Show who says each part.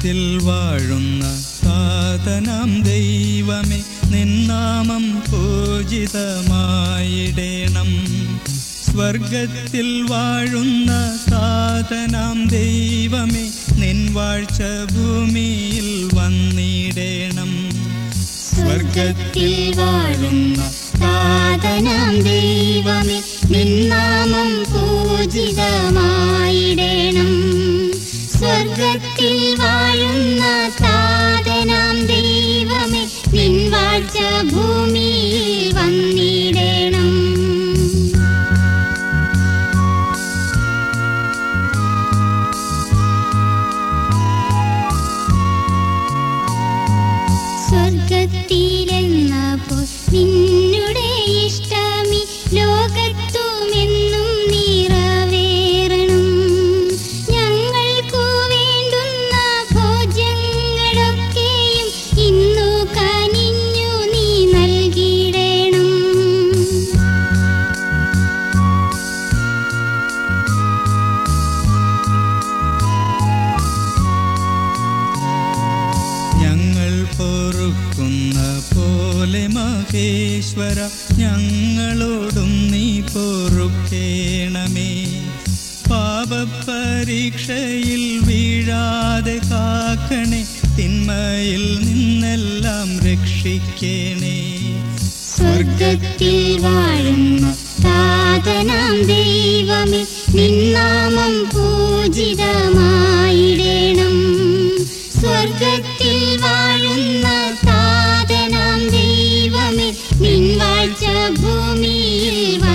Speaker 1: സ്വർഗത്തിൽ വാഴുന്ന സാധനാം ദൈവമേ നിന്നാമം പൂജിതമായിടേണം സ്വർഗത്തിൽ വാഴുന്ന സാധനാം ദൈവമേ നിൻ വാഴ്ച ഭൂമിയിൽ വന്നിടേണം
Speaker 2: സ്വർഗത്തിൽ വാഴുന്ന സാധനാം ദൈവമേ നിന്നാമം പൂജിതമായിടേണം സ്വർഗത്തിൽ വാഴുന്ന സാധനാം ദൈവമേ നിൻ വാഴ്ച ഭൂമിയിൽ വന്നിടേണം സ്വർഗത്തിലെന്നപ്പോൾ നിന്നുടെ ഇഷ്ടമി ലോകത്തുമെന്നും നിറവേറണം ഞങ്ങൾക്കു വേണ്ടുന്ന ഭോജ്യങ്ങളൊക്കെയും ഇന്നു കനിഞ്ഞു നീ നൽകിയിടണം
Speaker 1: ഞങ്ങൾ പൊറുക്കുന്ന പോലെ മഹേശ്വര ഞങ്ങളോടും നീ പൊറുക്കേണമേ പാപപരീക്ഷയിൽ വീഴാതെ കാക്കണേ തിന്മയിൽ നിന്നെല്ലാം രക്ഷിക്കണേ
Speaker 2: സ്വർഗത്തിൽ വാഴുന്ന സാധനാം ദൈവമേ നിന്നാമം പൂജിതമായിടേണം സ്വർഗത്തിൽ വാഴുന്ന സാധനാം ദൈവമേ നിൻ വാഴ്ച ഭൂമിയിൽ